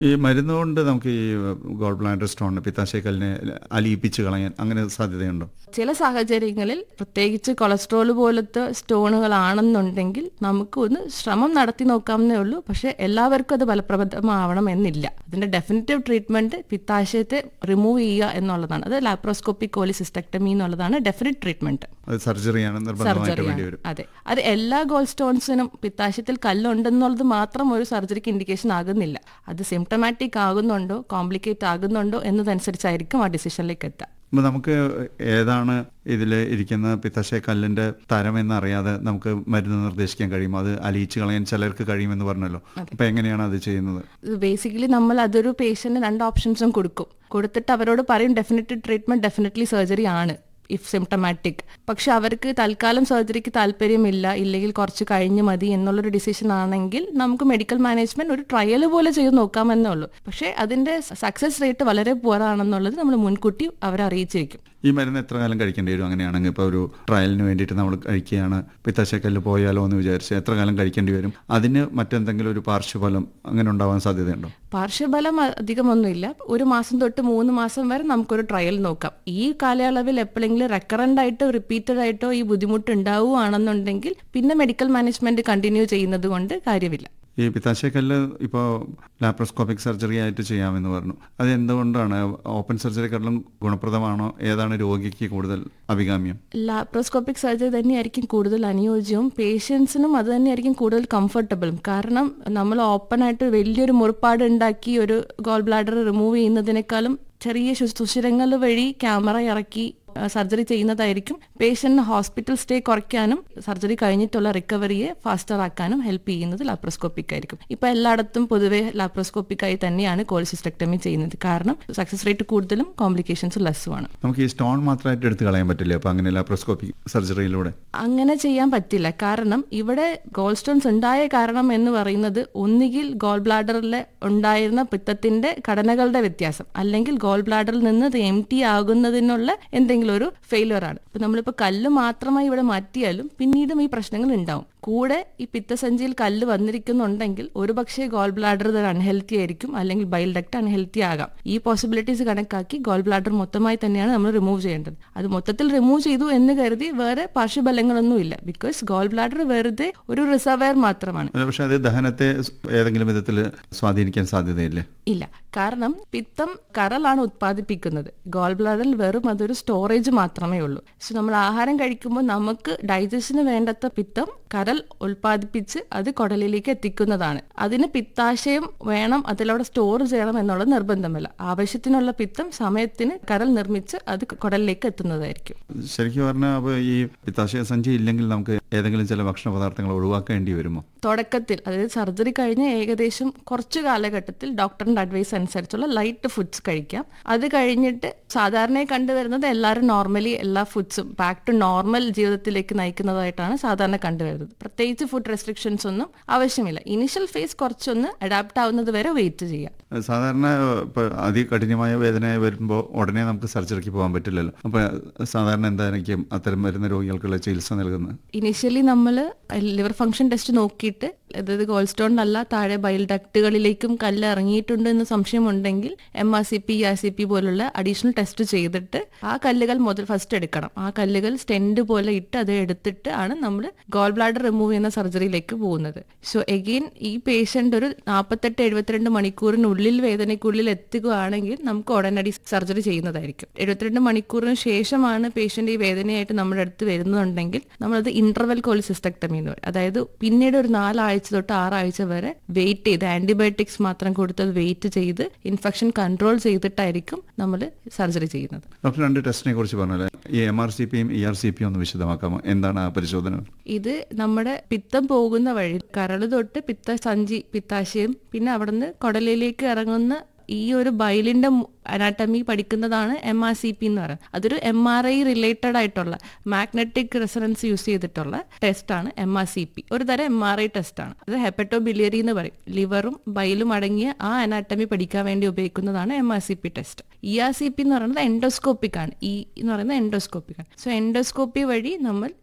ഈ മരുന്ന് കൊണ്ട് നമുക്ക് ഈ ഗോൾ ബ്ലാഡർ സ്റ്റോൺ പിത്താശയക്കല്ലിനെ അലിയിപ്പിച്ച് കളയാൻ അങ്ങനെ സാധ്യതയുണ്ടോ ചില സാഹചര്യങ്ങളിൽ പ്രത്യേകിച്ച് കൊളസ്ട്രോൾ പോലത്തെ സ്റ്റോണുകളാണെന്നുണ്ടെങ്കിൽ നമുക്ക് ഒന്ന് ശ്രമം നടത്തി നോക്കാവുന്നേ ഉള്ളൂ പക്ഷെ എല്ലാവർക്കും അത് ഫലപ്രദമാവണം എന്നില്ല അതിന്റെ ഡെഫിനറ്റീവ് ട്രീറ്റ്മെന്റ് പിത്താശയത്തെ റിമൂവ് ചെയ്യുക എന്നുള്ളതാണ് അത് ലാപ്രോസ്കോപ്പിക് കോളിസിസ്റ്റക്ടമി എന്നുള്ളതാണ് ഡെഫിനറ്റ് ട്രീറ്റ്മെന്റ് അത് സർജറിയാണ് നിർബന്ധമായിട്ട് വേണ്ടി വരും അതെ അത് എല്ലാ ഗോൾ സ്റ്റോൺസിനും പിത്താശയത്തിൽ കല്ലുണ്ടെന്നുള്ളത് മാത്രം ഒരു സർജറിക്ക് ഇൻഡിക്കേഷൻ ആകുന്നില്ല അത് സിംറ്റമാറ്റിക് ആകുന്നുണ്ടോ കോംപ്ലിക്കേറ്റ് ആകുന്നുണ്ടോ എന്നതനുസരിച്ചായിരിക്കും ആ ഡിസിഷനിലേക്ക് എത്തുക അപ്പോൾ നമുക്ക് ഏതാണ് ഇതിൽ ഇരിക്കുന്ന പിത്താശയക്കല്ലിൻ്റെ തരം എന്നറിയാതെ നമുക്ക് മരുന്ന് നിർദ്ദേശിക്കാൻ കഴിയും അത് അലിയിച്ച് കളയാൻ ചിലർക്ക് കഴിയുമെന്ന് പറഞ്ഞല്ലോ അപ്പോൾ എങ്ങനെയാണ് അത് ചെയ്യുന്നത് ബേസിക്കലി നമ്മൾ അതൊരു പേഷ്യന്റിന് രണ്ട് ഓപ്ഷൻസും കൊടുക്കും കൊടുത്തിട്ട് അവരോട് പറയും ഡെഫിനറ്റ് ട്രീറ്റ്മെന്റ് ഡെഫിനറ്റ്ലി സർജറി ആണ് ഇഫ് സിംറ്റമാറ്റിക് പക്ഷെ അവർക്ക് തൽക്കാലം സർജറിക്ക് താല്പര്യമില്ല ഇല്ലെങ്കിൽ കുറച്ച് കഴിഞ്ഞ് മതി എന്നുള്ളൊരു ഡിസിഷൻ ആണെങ്കിൽ നമുക്ക് മെഡിക്കൽ മാനേജ്മെന്റ് ഒരു ട്രയൽ പോലെ ചെയ്ത് നോക്കാമെന്നേ ഉള്ളൂ പക്ഷേ അതിന്റെ സക്സസ് റേറ്റ് വളരെ പുവറാണെന്നുള്ളത് നമ്മൾ മുൻകൂട്ടി അവരെ അറിയിച്ചിരിക്കും ഈ മരുന്ന് എത്ര കാലം കഴിക്കേണ്ടി വരും അങ്ങനെയാണെങ്കിൽ ഇപ്പോൾ ഒരു ട്രയലിന് വേണ്ടിയിട്ട് നമ്മൾ കഴിക്കുകയാണ് പിത്താശയക്കല്ല് പോയാലോ എന്ന് വിചാരിച്ച് എത്ര കാലം കഴിക്കേണ്ടി വരും അതിന് മറ്റെന്തെങ്കിലും ഒരു പാർശ്വഫലം അങ്ങനെ ഉണ്ടാവാൻ സാധ്യതയുണ്ടോ പാർശ്വഫലം അധികമൊന്നുമില്ല ഒരു മാസം തൊട്ട് മൂന്ന് മാസം വരെ നമുക്കൊരു ട്രയൽ നോക്കാം ഈ കാലയളവിൽ എപ്പോഴെങ്കിലും റെക്കറന്റ് ആയിട്ട് റിപ്പീറ്റഡ് ആയിട്ടോ ഈ ബുദ്ധിമുട്ട് ഉണ്ടാവുകയാണെന്നുണ്ടെങ്കിൽ പിന്നെ മെഡിക്കൽ മാനേജ്മെന്റ് കണ്ടിന്യൂ ചെയ്യുന്നത് കൊണ്ട് കാര്യമില്ല ഈ പിത്താശയക്കല്ല് ഇപ്പോൾ ലാപ്രോസ്കോപ്പിക് സർജറി ആയിട്ട് ചെയ്യാമെന്ന് പറഞ്ഞു അത് എന്തുകൊണ്ടാണ് ഓപ്പൺ സർജറിക്കാട്ടിലും ഗുണപ്രദമാണോ ഏതാണ് രോഗിക്ക് കൂടുതൽ അഭികാമ്യം ലാപ്രോസ്കോപ്പിക് സർജറി തന്നെയായിരിക്കും കൂടുതൽ അനുയോജ്യവും പേഷ്യൻസിനും അത് തന്നെയായിരിക്കും കൂടുതൽ കംഫർട്ടബിളും കാരണം നമ്മൾ ഓപ്പൺ ആയിട്ട് വലിയൊരു മുറിപ്പാട് ഉണ്ടാക്കി ഒരു ഗോൾ ബ്ലാഡർ റിമൂവ് ചെയ്യുന്നതിനേക്കാളും ചെറിയ സുഷിരങ്ങൾ വഴി ക്യാമറ ഇറക്കി സർജറി ചെയ്യുന്നതായിരിക്കും പേഷ്യന്റിന് ഹോസ്പിറ്റൽ സ്റ്റേ കുറയ്ക്കാനും സർജറി കഴിഞ്ഞിട്ടുള്ള റിക്കവറിയെ ഫാസ്റ്റർ ആക്കാനും ഹെൽപ്പ് ചെയ്യുന്നത് ലാപ്രോസ്കോപ്പിക് ആയിരിക്കും ഇപ്പൊ എല്ലായിടത്തും പൊതുവെ ലാപ്രോസ്കോപ്പിക് ആയി തന്നെയാണ് കോളിസിസ്റ്റക്ടമി ചെയ്യുന്നത് കാരണം സക്സസ് റേറ്റ് കൂടുതലും കോംപ്ലിക്കേഷൻസ് ലെസ്സുമാണ് നമുക്ക് ഈ സ്റ്റോൺ മാത്രമായിട്ട് എടുത്ത് കളയാൻ പറ്റില്ല അപ്പോൾ അങ്ങനെ ലാപ്രോസ്കോപ്പിക് സർജറിയിലൂടെ അങ്ങനെ ചെയ്യാൻ പറ്റില്ല കാരണം ഇവിടെ ഗോൾ സ്റ്റോൺസ് ഉണ്ടായ കാരണം എന്ന് പറയുന്നത് ഒന്നുകിൽ ഗോൾ ബ്ലാഡറിൽ ഉണ്ടായിരുന്ന പിത്തത്തിന്റെ ഘടനകളുടെ വ്യത്യാസം അല്ലെങ്കിൽ ഗോൾ ബ്ലാഡറിൽ നിന്ന് ഇത് എം ടി ആകുന്നതിനുള്ള എന്തെങ്കിലും ഒരു ഫെയിലിയർ ആണ് ഇപ്പൊ നമ്മളിപ്പോ കല്ല് മാത്രമായി ഇവിടെ മാറ്റിയാലും പിന്നീടും ഈ പ്രശ്നങ്ങൾ ഉണ്ടാവും കൂടെ ഈ പിത്തസഞ്ചിയിൽ കല്ല് വന്നിരിക്കുന്നുണ്ടെങ്കിൽ ഒരുപക്ഷെ ഗോൾ ബ്ലാഡർ അൺഹെൽത്തി ആയിരിക്കും അല്ലെങ്കിൽ ബൈൽ ഡക്ട് അൺഹെൽത്തി ആകാം ഈ പോസിബിലിറ്റീസ് കണക്കാക്കി ഗോൾ ബ്ലാഡർ മൊത്തമായി തന്നെയാണ് നമ്മൾ റിമൂവ് ചെയ്യേണ്ടത് അത് മൊത്തത്തിൽ റിമൂവ് ചെയ്തു എന്ന് കരുതി വേറെ പാർശ്വഫലങ്ങളൊന്നും ഇല്ല ബിക്കോസ് ഗോൾ ബ്ലാഡർ വെറുതെ ഒരു റിസർവയർ മാത്രമാണ് പക്ഷെ അത് ദഹനത്തെ ഏതെങ്കിലും വിധത്തിൽ സ്വാധീനിക്കാൻ സാധ്യതയില്ലേ ഇല്ല കാരണം പിത്തം കരളാണ് ഉത്പാദിപ്പിക്കുന്നത് ഗോൾ ബ്ലാഡറിൽ വെറും അതൊരു സ്റ്റോറേജ് മാത്രമേ ഉള്ളൂ സോ നമ്മൾ ആഹാരം കഴിക്കുമ്പോൾ നമുക്ക് ഡൈജഷന് വേണ്ടത്ത പിത്തം കരൾ ഉൽപ്പാദിപ്പിച്ച് അത് കുടലിലേക്ക് എത്തിക്കുന്നതാണ് അതിന് പിത്താശയം വേണം അതിലവിടെ സ്റ്റോർ ചെയ്യണം എന്നുള്ളത് നിർബന്ധമല്ല ആവശ്യത്തിനുള്ള പിത്തം സമയത്തിന് കരൾ നിർമ്മിച്ച് അത് കുടലിലേക്ക് എത്തുന്നതായിരിക്കും ശരിക്കും പറഞ്ഞാൽ അപ്പോൾ ഈ പിത്താശയ സഞ്ചി ഇല്ലെങ്കിൽ നമുക്ക് ഏതെങ്കിലും ചില ഭക്ഷണ പദാർത്ഥങ്ങൾ ഒഴിവാക്കേണ്ടി വരുമോ തുടക്കത്തിൽ അതായത് സർജറി കഴിഞ്ഞ് ഏകദേശം കുറച്ചു കാലഘട്ടത്തിൽ ഡോക്ടറിന്റെ അഡ്വൈസ് അനുസരിച്ചുള്ള ലൈറ്റ് ഫുഡ്സ് കഴിക്കാം അത് കഴിഞ്ഞിട്ട് സാധാരണയായി കണ്ടുവരുന്നത് എല്ലാവരും നോർമലി എല്ലാ ഫുഡ്സും ബാക്ക് ടു നോർമൽ ജീവിതത്തിലേക്ക് നയിക്കുന്നതായിട്ടാണ് സാധാരണ കണ്ടുവരുന്നത് പ്രത്യേകിച്ച് ഫുഡ് റെസ്ട്രിക്ഷൻസ് ഒന്നും ആവശ്യമില്ല ഇനിഷ്യൽ ഫേസ് കുറച്ചൊന്ന് അഡാപ്റ്റ് ആവുന്നത് വരെ വെയിറ്റ് ചെയ്യാം സാധാരണ ഇപ്പോൾ അതികഠിനമായ വേദന വരുമ്പോൾ ഉടനെ നമുക്ക് സർജറിക്ക് പോകാൻ പറ്റില്ലല്ലോ അപ്പോൾ സാധാരണ എന്തായിരിക്കും അത്തരം വരുന്ന രോഗികൾക്കുള്ള ചികിത്സ നൽകുന്നത് ഇനിഷ്യലി നമ്മൾ ലിവർ ഫംഗ്ഷൻ ടെസ്റ്റ് നോക്കിയിട്ട് അതായത് ഗോൾ സ്റ്റോണിനല്ല താഴെ ബൈൽ ഡക്റ്റുകളിലേക്കും കല്ല് ഇറങ്ങിയിട്ടുണ്ട് എന്ന് സംശയമുണ്ടെങ്കിൽ M R C P R C P പോലുള്ള അഡീഷണൽ ടെസ്റ്റ് ചെയ്തിട്ട് ആ കല്ലുകൾ മുതൽ ഫസ്റ്റ് എടുക്കണം ആ കല്ലുകൾ സ്റ്റെൻഡ് പോലെ ഇട്ട് അത് എടുത്തിട്ട് ആണ് നമ്മൾ ഗോൾ ബ്ലാഡർ റിമൂവ് ചെയ്യുന്ന സർജറിയിലേക്ക് പോകുന്നത് സോ എഗെയിൻ ഈ പേഷ്യന്റ് ഒരു നാൽപ്പത്തെട്ട് എഴുപത്തിരണ്ട് മണിക്കൂറിനുള്ളിൽ വേദനയ്ക്കുള്ളിൽ എത്തുകയാണെങ്കിൽ നമുക്ക് ഉടനടി സർജറി ചെയ്യുന്നതായിരിക്കും എഴുപത്തിരണ്ട് മണിക്കൂറിന് ശേഷമാണ് പേഷ്യന്റ് ഈ വേദനയായിട്ട് നമ്മുടെ അടുത്ത് വരുന്നുണ്ടെങ്കിൽ നമ്മളത് ഇന്റർവെൽ കോളിസിസ്റ്റക്ടമി എന്ന് പറയും അതായത് പിന്നീട് ഒരു നാലാഴ്ച തൊട്ട് ആറാഴ്ച വരെ വെയിറ്റ് ചെയ്ത് ആന്റിബയോട്ടിക്സ് മാത്രം കൊടുത്ത് അത് വെയിറ്റ് ചെയ്ത് ഇൻഫെക്ഷൻ കൺട്രോൾ ചെയ്തിട്ടായിരിക്കും നമ്മൾ സർജറി ചെയ്യുന്നത് ഡോക്ടർ രണ്ട് ടെസ്റ്റിനെ കുറിച്ച് പറഞ്ഞല്ലേ ഈ എം ആർ സി പിയും ഇ ആർ സി പിയും ഒന്ന് വിശദമാക്കാമോ എന്താണ് ആ പരിശോധന ഇത് നമ്മുടെ പിത്തം പോകുന്ന വഴി കരള് തൊട്ട് പിത്ത സഞ്ചി പിത്താശയം പിന്നെ അവിടുന്ന് കുടലിലേക്ക് ഇറങ്ങുന്ന ഈ ഒരു ബൈലിന്റെ അനാട്ടമി പഠിക്കുന്നതാണ് എം ആർ സി പി എന്ന് പറയുന്നത് അതൊരു എം ആർ ഐ റിലേറ്റഡ് ആയിട്ടുള്ള മാഗ്നറ്റിക് റെസണൻസ് യൂസ് ചെയ്തിട്ടുള്ള ടെസ്റ്റാണ് എം ആർ സി പി ഒരു തരം എം ആർ ഐ ടെസ്റ്റാണ് അത് ഹെപ്പറ്റോ ബിലിയറി എന്ന് പറയും ലിവറും ബൈലും അടങ്ങിയ ആ അനാട്ടമി പഠിക്കാൻ വേണ്ടി ഉപയോഗിക്കുന്നതാണ് M R C P test E R C P എന്ന് പറയുന്നത് എൻഡോസ്കോപ്പിക് ആണ് ഇ എന്ന് പറയുന്നത് എൻഡോസ്കോപ്പിക് ആണ് സോ എൻഡോസ്കോപ്പി വഴി നമ്മൾ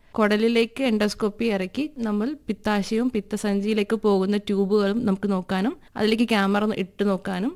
കുടലിലേക്ക് എൻഡോസ്കോപ്പി ഇറക്കി നമ്മൾ പിത്താശയവും പിത്തസഞ്ചിയിലേക്ക് പോകുന്ന ട്യൂബുകളും നമുക്ക് നോക്കാനും അതിലേക്ക് ക്യാമറ ഇട്ട് നോക്കാനും